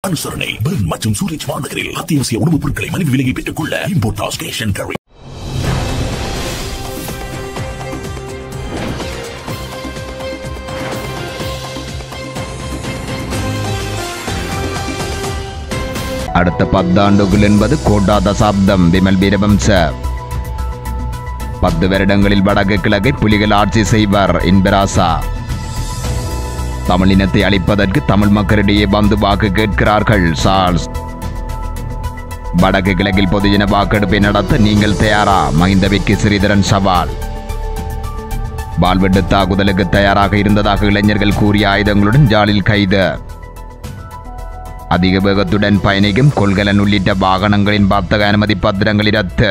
அனுசரணை பெர்ன் மற்றும் சூரிச் மாநகரில் அத்தியாவசிய உணவுப் பொருட்களை மலிவு விலையை பெற்றுக் கொள்ள இம்போர்டாஸ் கேஷ் அண்ட் கேரி அடுத்த பத்தாண்டுகள் என்பது கோட்டா தசாப்தம் விமல் வீரவம்ச பத்து வருடங்களில் வடக்கு கிழக்கை புலிகள் ஆட்சி செய்வர் இன்பராசா தமிழினத்தை அழிப்பதற்கு தமிழ் மக்களிடையே வந்து வாக்கு கேட்கிறார்கள் சார்ஸ் வடக்கு கிழக்கில் பொதுஜன வாக்கெடுப்பை நடத்த நீங்கள் தயாரா மஹிந்தவிற்கு ஸ்ரீதரன் சவால் வாழ்வெட்டு தாக்குதலுக்கு தயாராக இருந்ததாக இளைஞர்கள் கூறிய ஆயுதங்களுடன் ஜாலில் கைது அதிக வேகத்துடன் பயணிக்கும் கொள்கலன் உள்ளிட்ட வாகனங்களின் வர்த்தக அனுமதி பத்திரங்களில் ரத்து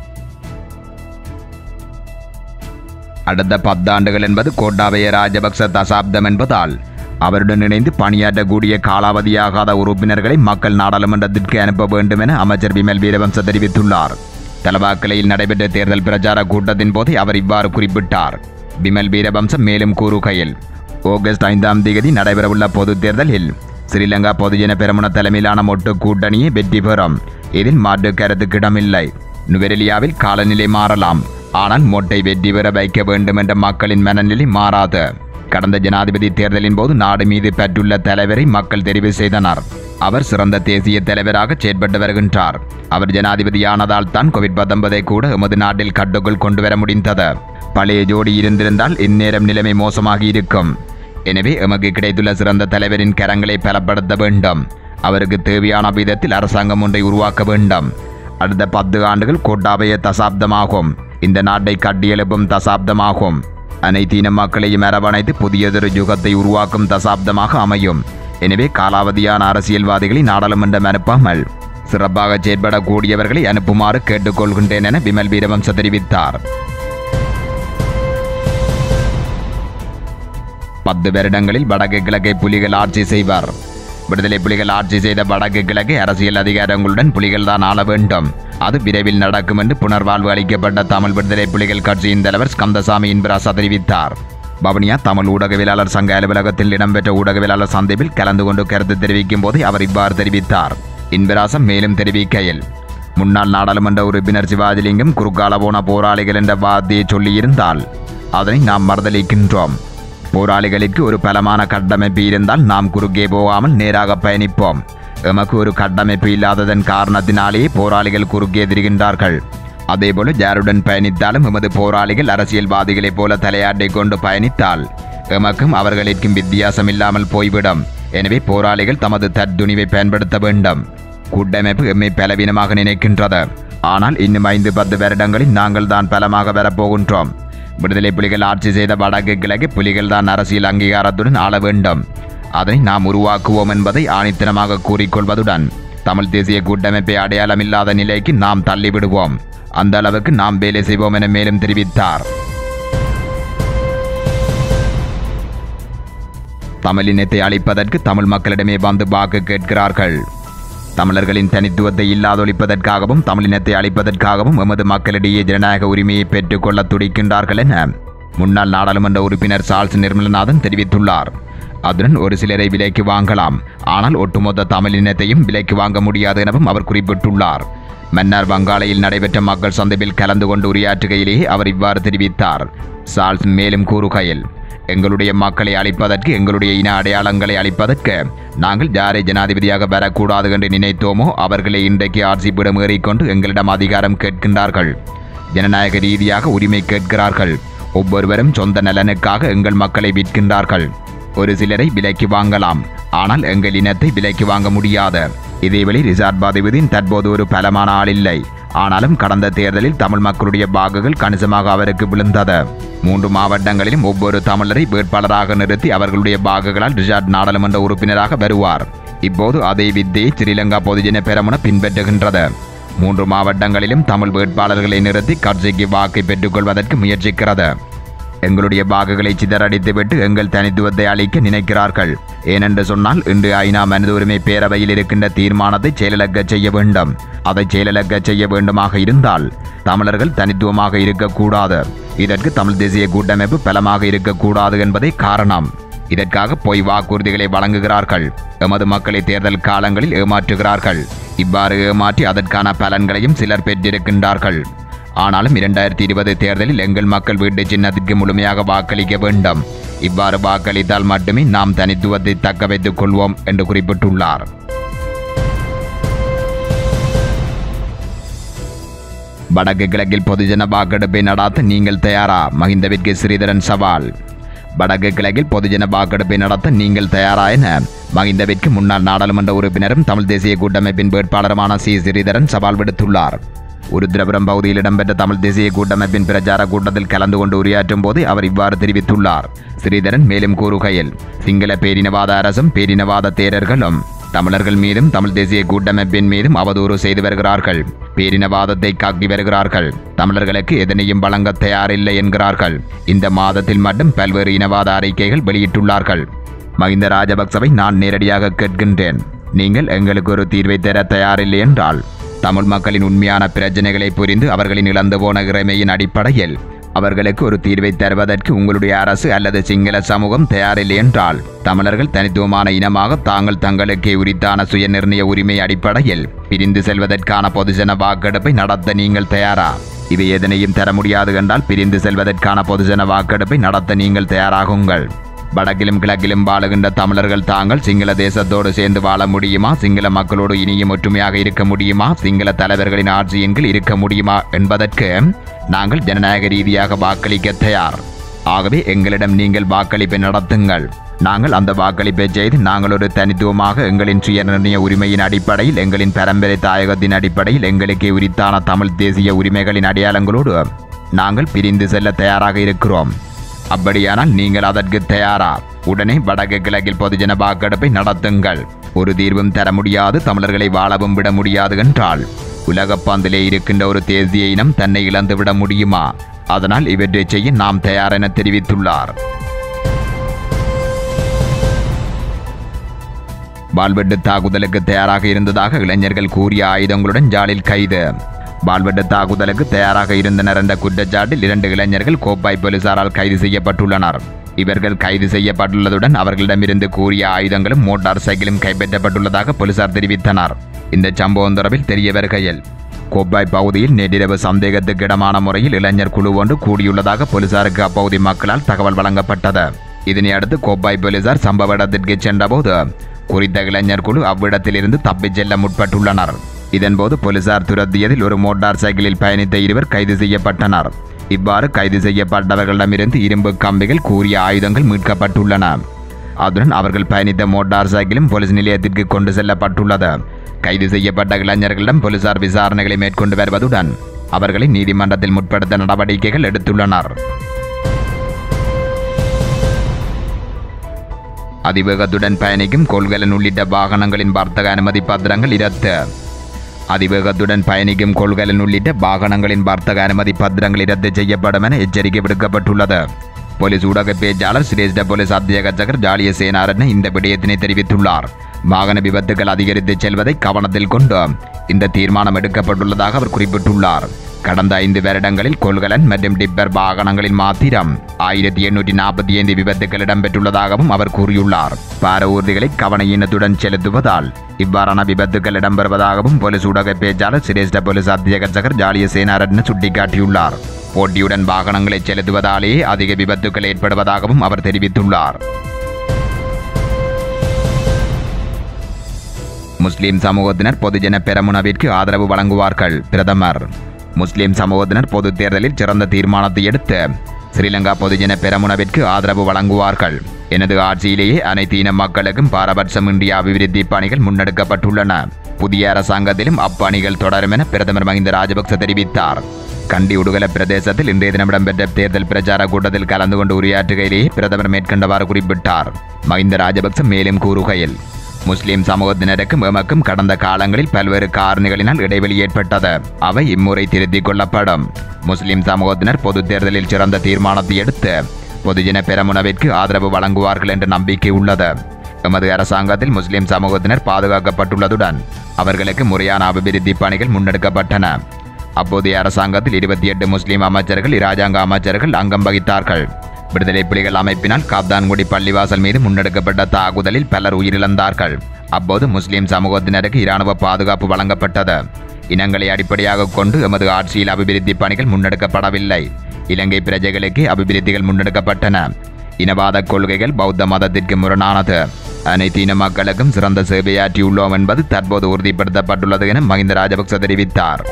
அடுத்த பத்தாண்டுகள் என்பது கோட்டாபய ராஜபக்ச தசாப்தம் என்பதால் அவருடன் இணைந்து பணியாற்றக்கூடிய காலாவதியாகாத உறுப்பினர்களை மக்கள் நாடாளுமன்றத்திற்கு அனுப்ப வேண்டும் என அமைச்சர் விமல் வீரவம்ச தெரிவித்துள்ளார் தலவாக்கலையில் நடைபெற்ற தேர்தல் பிரச்சார கூட்டத்தின் போது அவர் இவ்வாறு குறிப்பிட்டார் விமல் வீரவம்சம் மேலும் கூறுகையில் ஆகஸ்ட் ஐந்தாம் தேதி நடைபெறவுள்ள பொதுத் தேர்தலில் ஸ்ரீலங்கா பொதுஜன பெரமுன தலைமையிலான மொட்டு கூட்டணியை வெற்றி பெறும் இதில் மாற்று கருத்துக்கிடமில்லை நுவரெலியாவில் காலநிலை மாறலாம் ஆனால் மொட்டை வெற்றி பெற வைக்க வேண்டும் என்ற மக்களின் மனநிலை மாறாது கடந்த ஜனாதிபதி தேர்தலின் போது நாடு மீது பெற்றுள்ள தலைவரை மக்கள் தெரிவு செய்தனர் அவர் சிறந்த தேசிய தலைவராக செயற்பட்டு வருகின்றார் அவர் ஜனாதிபதியானதால் தான் கோவிட் பத்தொன்பதை கூட எமது நாட்டில் கட்டுக்குள் கொண்டு வர முடிந்தது பழைய ஜோடி இருந்திருந்தால் இந்நேரம் நிலைமை மோசமாகி இருக்கும் எனவே எமக்கு கிடைத்துள்ள சிறந்த தலைவரின் கரங்களை பலப்படுத்த வேண்டும் அவருக்கு தேவையான விதத்தில் அரசாங்கம் ஒன்றை உருவாக்க வேண்டும் அடுத்த பத்து ஆண்டுகள் கோட்டாபய தசாப்தமாகும் இந்த நாட்டை கட்டியெழுப்பும் தசாப்தமாகும் அனைத்து இன மக்களையும் அரவணைத்து புதியதொரு யுகத்தை உருவாக்கும் தசாப்தமாக அமையும் எனவே காலாவதியான அரசியல்வாதிகளை நாடாளுமன்றம் அனுப்பாமல் சிறப்பாக செயற்படக்கூடியவர்களை அனுப்புமாறு கேட்டுக்கொள்கின்றேன் என விமல் வீரவம்ச தெரிவித்தார் பத்து வருடங்களில் வடக்கு கிழக்கை புலிகள் ஆட்சி செய்வார் விடுதலை புலிகள் ஆட்சி செய்த வடக்கு கிழக்கை அரசியல் அதிகாரங்களுடன் புலிகள் தான் ஆள வேண்டும் அது விரைவில் நடக்கும் என்று புனர்வாழ்வு அளிக்கப்பட்ட தமிழ் விடுதலை புலிகள் கட்சியின் தலைவர் ஸ்கந்தசாமி இன்பராசா தெரிவித்தார் பவனியா தமிழ் ஊடகவியலாளர் சங்க அலுவலகத்தில் இடம்பெற்ற ஊடகவியலாளர் சந்திப்பில் கலந்து கொண்டு கருத்து தெரிவிக்கும் போது அவர் இவ்வாறு தெரிவித்தார் இன்பராசம் மேலும் தெரிவிக்கையில் முன்னாள் நாடாளுமன்ற உறுப்பினர் சிவாஜிலிங்கம் குறுக்கால போன போராளிகள் என்ற வார்த்தையை சொல்லியிருந்தால் அதனை நாம் மறுதளிக்கின்றோம் போராளிகளுக்கு ஒரு பலமான கட்டமைப்பு இருந்தால் நாம் குறுக்கே போகாமல் நேராக பயணிப்போம் எமக்கு ஒரு கட்டமைப்பு இல்லாததன் காரணத்தினாலேயே போராளிகள் குறுக்கே திரிகின்றார்கள் அதேபோல யாருடன் பயணித்தாலும் எமது போராளிகள் அரசியல்வாதிகளைப் போல தலையாட்டிக் கொண்டு பயணித்தால் எமக்கும் அவர்களுக்கும் வித்தியாசம் இல்லாமல் போய்விடும் எனவே போராளிகள் தமது தற்துணிவை பயன்படுத்த வேண்டும் கூட்டமைப்பு எம்மை பலவீனமாக நினைக்கின்றது ஆனால் இன்னும் ஐந்து பத்து வருடங்களில் நாங்கள் தான் பலமாக வரப்போகின்றோம் விடுதலை புலிகள் ஆட்சி செய்த வடக்கு கிழக்கு புலிகள் தான் அரசியல் அங்கீகாரத்துடன் ஆள வேண்டும் அதனை நாம் உருவாக்குவோம் என்பதை ஆணித்தனமாக கூறிக்கொள்வதுடன் தமிழ் தேசிய கூட்டமைப்பை அடையாளமில்லாத நிலைக்கு நாம் தள்ளிவிடுவோம் அந்த அளவுக்கு நாம் வேலை செய்வோம் என மேலும் தெரிவித்தார் தமிழினத்தை அழிப்பதற்கு தமிழ் மக்களிடமே வந்து வாக்கு கேட்கிறார்கள் தமிழர்களின் தனித்துவத்தை இல்லாதொழிப்பதற்காகவும் தமிழினத்தை அழிப்பதற்காகவும் எமது மக்களிடையே ஜனநாயக உரிமையை பெற்றுக்கொள்ள துடிக்கின்றார்கள் என முன்னாள் நாடாளுமன்ற உறுப்பினர் சார்ல்ஸ் நிர்மலநாதன் தெரிவித்துள்ளார் அதுடன் ஒரு சிலரை விலைக்கு வாங்கலாம் ஆனால் ஒட்டுமொத்த தமிழினத்தையும் விலைக்கு வாங்க முடியாது எனவும் அவர் குறிப்பிட்டுள்ளார் மன்னார் வங்காளையில் நடைபெற்ற மக்கள் சந்திப்பில் கலந்து கொண்டு உரையாற்றுகையிலேயே அவர் இவ்வாறு தெரிவித்தார் சார்ல்ஸ் மேலும் கூறுகையில் எங்களுடைய மக்களை அழிப்பதற்கு எங்களுடைய இன அடையாளங்களை அழிப்பதற்கு நாங்கள் யாரை ஜனாதிபதியாக வரக்கூடாது என்று நினைத்தோமோ அவர்களை இன்றைக்கு ஆட்சிப்பிடம் ஏறிக்கொண்டு எங்களிடம் அதிகாரம் கேட்கின்றார்கள் ஜனநாயக ரீதியாக உரிமை கேட்கிறார்கள் ஒவ்வொருவரும் சொந்த நலனுக்காக எங்கள் மக்களை விற்கின்றார்கள் ஒரு சிலரை விலைக்கு வாங்கலாம் ஆனால் எங்கள் இனத்தை விலைக்கு வாங்க முடியாது இதேவழி ரிசார்ட் பாதிபதியின் தற்போது ஒரு பலமான ஆள் இல்லை ஆனாலும் கடந்த தேர்தலில் தமிழ் மக்களுடைய வாக்குகள் கணிசமாக அவருக்கு விழுந்தது மூன்று மாவட்டங்களிலும் ஒவ்வொரு தமிழரை வேட்பாளராக நிறுத்தி அவர்களுடைய வாக்குகளால் ரிஷாட் நாடாளுமன்ற உறுப்பினராக வருவார் இப்போது அதே வித்தையை ஸ்ரீலங்கா பொதுஜன பெரமுன பின்பற்றுகின்றது மூன்று மாவட்டங்களிலும் தமிழ் வேட்பாளர்களை நிறுத்தி கட்சிக்கு வாக்கை பெற்றுக்கொள்வதற்கு முயற்சிக்கிறது எங்களுடைய வாக்குகளை சிதறடித்துவிட்டு எங்கள் தனித்துவத்தை அளிக்க நினைக்கிறார்கள் ஏனென்று சொன்னால் இன்று ஐநா மனித உரிமை பேரவையில் இருக்கின்ற தீர்மானத்தை செயலிழக்க செய்ய வேண்டும் அதை செயலிழக்க செய்ய வேண்டுமாக இருந்தால் தமிழர்கள் தனித்துவமாக இருக்கக்கூடாது இதற்கு தமிழ் தேசிய கூட்டமைப்பு பலமாக இருக்கக்கூடாது என்பதே காரணம் இதற்காக பொய் வாக்குறுதிகளை வழங்குகிறார்கள் எமது மக்களை தேர்தல் காலங்களில் ஏமாற்றுகிறார்கள் இவ்வாறு ஏமாற்றி அதற்கான பலன்களையும் சிலர் பெற்றிருக்கின்றார்கள் ஆனாலும் இரண்டாயிரத்தி இருபது தேர்தலில் எங்கள் மக்கள் வீட்டு சின்னத்திற்கு முழுமையாக வாக்களிக்க வேண்டும் இவ்வாறு வாக்களித்தால் மட்டுமே நாம் தனித்துவத்தை தக்க வைத்துக் கொள்வோம் என்று குறிப்பிட்டுள்ளார் வடக்கு கிழக்கில் பொதுஜன வாக்கெடுப்பை நடாத்த நீங்கள் தயாரா மஹிந்தவிற்கு ஸ்ரீதரன் சவால் வடக்கு கிழக்கில் பொதுஜன வாக்கெடுப்பை நடத்த நீங்கள் தயாரா என மஹிந்தவிற்கு முன்னாள் நாடாளுமன்ற உறுப்பினரும் தமிழ் தேசிய கூட்டமைப்பின் வேட்பாளருமான சி ஸ்ரீதரன் சவால் விடுத்துள்ளார் உருத்திரபுரம் பகுதியில் இடம்பெற்ற தமிழ் தேசிய கூட்டமைப்பின் பிரச்சார கூட்டத்தில் கலந்து கொண்டு உரையாற்றும் போது அவர் இவ்வாறு தெரிவித்துள்ளார் ஸ்ரீதரன் மேலும் கூறுகையில் சிங்கள பேரினவாத அரசும் பேரினவாத தேரர்களும் தமிழர்கள் மீதும் தமிழ் தேசிய கூட்டமைப்பின் மீதும் அவதூறு செய்து வருகிறார்கள் பேரினவாதத்தை காக்கி வருகிறார்கள் தமிழர்களுக்கு எதனையும் வழங்க தயாரில்லை என்கிறார்கள் இந்த மாதத்தில் மட்டும் பல்வேறு இனவாத அறிக்கைகள் வெளியிட்டுள்ளார்கள் மஹிந்த ராஜபக்சவை நான் நேரடியாக கேட்கின்றேன் நீங்கள் எங்களுக்கு ஒரு தீர்வை தர தயாரில்லை என்றால் தமிழ் மக்களின் உண்மையான பிரச்சனைகளை புரிந்து அவர்களின் இழந்து போன இறைமையின் அடிப்படையில் அவர்களுக்கு ஒரு தீர்வை தருவதற்கு உங்களுடைய அரசு அல்லது சிங்கள சமூகம் தயாரில்லை என்றால் தமிழர்கள் தனித்துவமான இனமாக தாங்கள் தங்களுக்கே உரித்தான சுய நிர்ணய உரிமை அடிப்படையில் பிரிந்து செல்வதற்கான பொதுஜன வாக்கெடுப்பை நடத்த நீங்கள் தயாரா இவை எதனையும் தர முடியாது என்றால் பிரிந்து செல்வதற்கான பொதுஜன வாக்கெடுப்பை நடத்த நீங்கள் தயாராகுங்கள் வடக்கிலும் கிழக்கிலும் வாழுகின்ற தமிழர்கள் தாங்கள் சிங்கள தேசத்தோடு சேர்ந்து வாழ முடியுமா சிங்கள மக்களோடு இனியும் ஒற்றுமையாக இருக்க முடியுமா சிங்கள தலைவர்களின் ஆட்சியின் கீழ் இருக்க முடியுமா என்பதற்கு நாங்கள் ஜனநாயக ரீதியாக வாக்களிக்க தயார் ஆகவே எங்களிடம் நீங்கள் வாக்களிப்பை நடத்துங்கள் நாங்கள் அந்த வாக்களிப்பை செய்து நாங்கள் ஒரு தனித்துவமாக எங்களின் சுய நிர்ணய உரிமையின் அடிப்படையில் எங்களின் பரம்பரை தாயகத்தின் அடிப்படையில் எங்களுக்கே உரித்தான தமிழ் தேசிய உரிமைகளின் அடையாளங்களோடு நாங்கள் பிரிந்து செல்ல தயாராக இருக்கிறோம் அப்படியானால் நீங்கள் அதற்கு தயாரா உடனே வடக்கு கிழக்கில் பொதுஜன வாக்கெடுப்பை நடத்துங்கள் ஒரு தீர்வும் தர முடியாது தமிழர்களை வாழவும் விட முடியாது என்றால் உலகப்பந்திலே இருக்கின்ற ஒரு தேசிய இனம் தன்னை இழந்து விட முடியுமா அதனால் இவற்றை செய்ய நாம் தயார் என தெரிவித்துள்ளார் வாள்வெட்டு தாக்குதலுக்கு தயாராக இருந்ததாக இளைஞர்கள் கூறிய ஆயுதங்களுடன் ஜாலில் கைது வாள்வெட்டு தாக்குதலுக்கு தயாராக இருந்தனர் என்ற குற்றச்சாட்டில் இரண்டு இளைஞர்கள் கோப்பாய் போலீசாரால் கைது செய்யப்பட்டுள்ளனர் இவர்கள் கைது செய்யப்பட்டுள்ளதுடன் அவர்களிடமிருந்து கூறிய ஆயுதங்களும் மோட்டார் சைக்கிளும் கைப்பற்றப்பட்டுள்ளதாக போலீசார் தெரிவித்தனர் இந்த சம்பவம் தொடர்பில் தெரிய வருகையில் கோப்பாய் பகுதியில் நேற்றிரவு சந்தேகத்துக்கு இடமான முறையில் இளைஞர் குழு ஒன்று கூடியுள்ளதாக போலீசாருக்கு அப்பகுதி மக்களால் தகவல் வழங்கப்பட்டது இதனை அடுத்து கோப்பாய் போலீசார் சம்பவ இடத்திற்கு சென்றபோது குறித்த இளைஞர் குழு அவ்விடத்திலிருந்து தப்பிச் செல்ல முற்பட்டுள்ளனர் இதன்போது போலீசார் துரத்தியதில் ஒரு மோட்டார் சைக்கிளில் பயணித்த இருவர் கைது செய்யப்பட்டனர் இவ்வாறு கைது செய்யப்பட்டவர்களிடமிருந்து இரும்பு கம்பிகள் கூறிய ஆயுதங்கள் மீட்கப்பட்டுள்ளன அதுடன் அவர்கள் பயணித்த மோட்டார் சைக்கிளும் போலீஸ் நிலையத்திற்கு கொண்டு செல்லப்பட்டுள்ளது கைது செய்யப்பட்ட இளைஞர்களிடம் போலீசார் விசாரணைகளை மேற்கொண்டு வருவதுடன் அவர்களை நீதிமன்றத்தில் முற்படுத்த நடவடிக்கைகள் எடுத்துள்ளனர் அதிவேகத்துடன் பயணிக்கும் கொள்கலன் உள்ளிட்ட வாகனங்களின் வர்த்தக அனுமதி பத்திரங்கள் இரத்து அதிவேகத்துடன் பயணிக்கும் கொள்கலன் உள்ளிட்ட வாகனங்களின் வர்த்தக அனுமதி பத்திரங்கள் இரத்து செய்யப்படும் என எச்சரிக்கை விடுக்கப்பட்டுள்ளது போலீஸ் ஊடக பேச்சாளர் சிரேஷ்ட போலீஸ் அத்தியகச்சகர் ஜாலிய சேனாரன் இந்த விடயத்தினை தெரிவித்துள்ளார் வாகன விபத்துகள் அதிகரித்து செல்வதை கவனத்தில் கொண்டு இந்த தீர்மானம் எடுக்கப்பட்டுள்ளதாக அவர் குறிப்பிட்டுள்ளார் கடந்த ஐந்து வருடங்களில் கொள்கலன் மற்றும் டிப்பர் வாகனங்களில் மாத்திரம் ஆயிரத்தி எண்ணூற்றி நாற்பத்தி ஐந்து விபத்துகள் இடம்பெற்றுள்ளதாகவும் அவர் கூறியுள்ளார் பார ஊர்திகளை கவனயீனத்துடன் செலுத்துவதால் இவ்வாறான விபத்துகள் இடம்பெறுவதாகவும் போலீஸ் ஊடக பேச்சாளர் சிரேஷ்ட போலீஸ் அத்தியகச்சகர் ஜாலிய சேனாரட்ன சுட்டிக்காட்டியுள்ளார் போட்டியுடன் வாகனங்களை செலுத்துவதாலேயே அதிக விபத்துகள் ஏற்படுவதாகவும் அவர் தெரிவித்துள்ளார் முஸ்லிம் சமூகத்தினர் பொதுஜன பெரமுனவிற்கு ஆதரவு வழங்குவார்கள் பிரதமர் முஸ்லிம் சமூகத்தினர் பொது தேர்தலில் சிறந்த தீர்மானத்தை எடுத்து ஸ்ரீலங்கா பொதுஜன பெரமுனவிற்கு ஆதரவு வழங்குவார்கள் எனது ஆட்சியிலேயே அனைத்து இன மக்களுக்கும் பாரபட்சமின்றி அபிவிருத்தி பணிகள் முன்னெடுக்கப்பட்டுள்ளன புதிய அரசாங்கத்திலும் அப்பணிகள் தொடரும் என பிரதமர் மஹிந்த ராஜபக்ச தெரிவித்தார் கண்டி உடுகல பிரதேசத்தில் இன்றைய தினம் இடம்பெற்ற தேர்தல் பிரச்சார கூட்டத்தில் கலந்து கொண்டு உரையாற்றுகையிலேயே பிரதமர் மேற்கண்டவாறு குறிப்பிட்டார் மஹிந்த ராஜபக்ச மேலும் கூறுகையில் முஸ்லிம் சமூகத்தினருக்கும் எமக்கும் கடந்த காலங்களில் பல்வேறு காரணிகளினால் இடைவெளி ஏற்பட்டது அவை இம்முறை திருத்திக் கொள்ளப்படும் முஸ்லிம் சமூகத்தினர் பொது தேர்தலில் சிறந்த தீர்மானத்தை எடுத்து பொதுஜன பெரமுனவிற்கு ஆதரவு வழங்குவார்கள் என்ற நம்பிக்கை உள்ளது எமது அரசாங்கத்தில் முஸ்லிம் சமூகத்தினர் பாதுகாக்கப்பட்டுள்ளதுடன் அவர்களுக்கு முறையான அபிவிருத்தி பணிகள் முன்னெடுக்கப்பட்டன அப்போதைய அரசாங்கத்தில் இருபத்தி எட்டு முஸ்லிம் அமைச்சர்கள் இராஜாங்க அமைச்சர்கள் அங்கம் வகித்தார்கள் விடுதலை புலிகள் அமைப்பினால் காப்தான்குடி பள்ளிவாசல் மீது முன்னெடுக்கப்பட்ட தாக்குதலில் பலர் உயிரிழந்தார்கள் அப்போது முஸ்லிம் சமூகத்தினருக்கு இராணுவ பாதுகாப்பு வழங்கப்பட்டது இனங்களை அடிப்படையாக கொண்டு எமது ஆட்சியில் அபிவிருத்தி பணிகள் முன்னெடுக்கப்படவில்லை இலங்கை பிரஜைகளுக்கு அபிவிருத்திகள் முன்னெடுக்கப்பட்டன இனவாத கொள்கைகள் பௌத்த மதத்திற்கு முரணானது அனைத்து இன மக்களுக்கும் சிறந்த சேவையாற்றியுள்ளோம் என்பது தற்போது உறுதிப்படுத்தப்பட்டுள்ளது என மஹிந்த ராஜபக்ச தெரிவித்தார்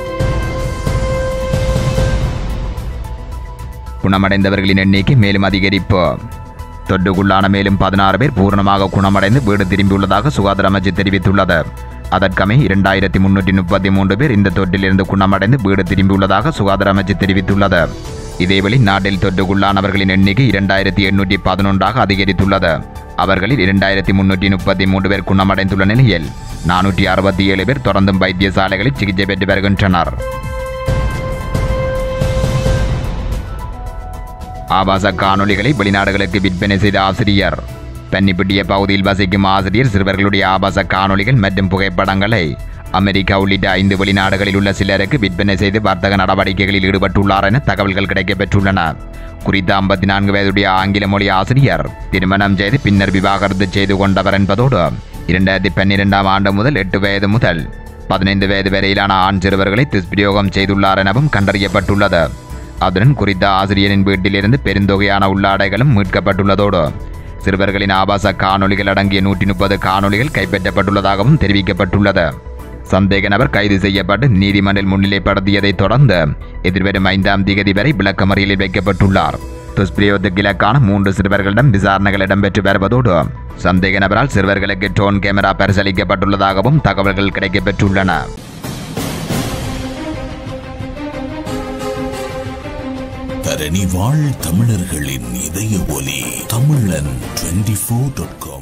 குணமடைந்தவர்களின் எண்ணிக்கை மேலும் அதிகரிப்பு தொற்றுக்குள்ளான மேலும் பதினாறு பேர் பூர்ணமாக குணமடைந்து வீடு திரும்பியுள்ளதாக சுகாதார அமைச்சு தெரிவித்துள்ளது அதற்கமை இரண்டாயிரத்தி முன்னூற்றி முப்பத்தி மூன்று பேர் இந்த தொற்றிலிருந்து குணமடைந்து வீடு திரும்பியுள்ளதாக சுகாதார அமைச்சு தெரிவித்துள்ளது இதேவழி நாட்டில் தொற்றுக்குள்ளானவர்களின் எண்ணிக்கை இரண்டாயிரத்தி எண்ணூற்றி பதினொன்றாக அதிகரித்துள்ளது அவர்களில் இரண்டாயிரத்தி முன்னூற்றி முப்பத்தி மூன்று பேர் குணமடைந்துள்ள நிலையில் நானூற்றி அறுபத்தி ஏழு பேர் தொடர்ந்தும் வைத்தியசாலைகளில் சிகிச்சை பெற்று வருகின்றனர் ஆபாச காணொளிகளை வெளிநாடுகளுக்கு விற்பனை செய்த ஆசிரியர் பன்னிப்பிட்டிய பகுதியில் வசிக்கும் ஆசிரியர் சிறுவர்களுடைய ஆபாச காணொளிகள் மற்றும் புகைப்படங்களை அமெரிக்கா உள்ளிட்ட ஐந்து வெளிநாடுகளில் உள்ள சிலருக்கு விற்பனை செய்து வர்த்தக நடவடிக்கைகளில் ஈடுபட்டுள்ளார் என தகவல்கள் கிடைக்கப்பெற்றுள்ளன குறித்த ஐம்பத்தி நான்கு வயதுடைய ஆங்கில மொழி ஆசிரியர் திருமணம் செய்து பின்னர் விவாகரத்து செய்து கொண்டவர் என்பதோடு இரண்டாயிரத்தி பன்னிரெண்டாம் ஆண்டு முதல் எட்டு வயது முதல் பதினைந்து வயது வரையிலான ஆண் சிறுவர்களை துஷ்பிரயோகம் செய்துள்ளார் எனவும் கண்டறியப்பட்டுள்ளது அதுடன் குறித்த ஆசிரியரின் வீட்டிலிருந்து பெருந்தொகையான உள்ளாடைகளும் மீட்கப்பட்டுள்ளதோடு சிறுவர்களின் ஆபாச காணொளிகள் அடங்கிய நூற்றி முப்பது காணொளிகள் கைப்பற்றப்பட்டுள்ளதாகவும் தெரிவிக்கப்பட்டுள்ளது சந்தேக நபர் கைது செய்யப்பட்டு நீதிமன்றில் முன்னிலைப்படுத்தியதைத் தொடர்ந்து எதிர்வரும் ஐந்தாம் திகதி வரை விளக்கமறியலில் வைக்கப்பட்டுள்ளார் துஷ்பிரயோகத்துக்கு இலக்கான மூன்று சிறுவர்களிடம் விசாரணைகள் இடம்பெற்று வருவதோடு சந்தேக நபரால் சிறுவர்களுக்கு ட்ரோன் கேமரா பரிசீலிக்கப்பட்டுள்ளதாகவும் தகவல்கள் கிடைக்கப்பெற்றுள்ளன தரணி வாழ் தமிழர்களின் இதய ஒலி தமிழன் டுவெண்டி ஃபோர் டாட் காம்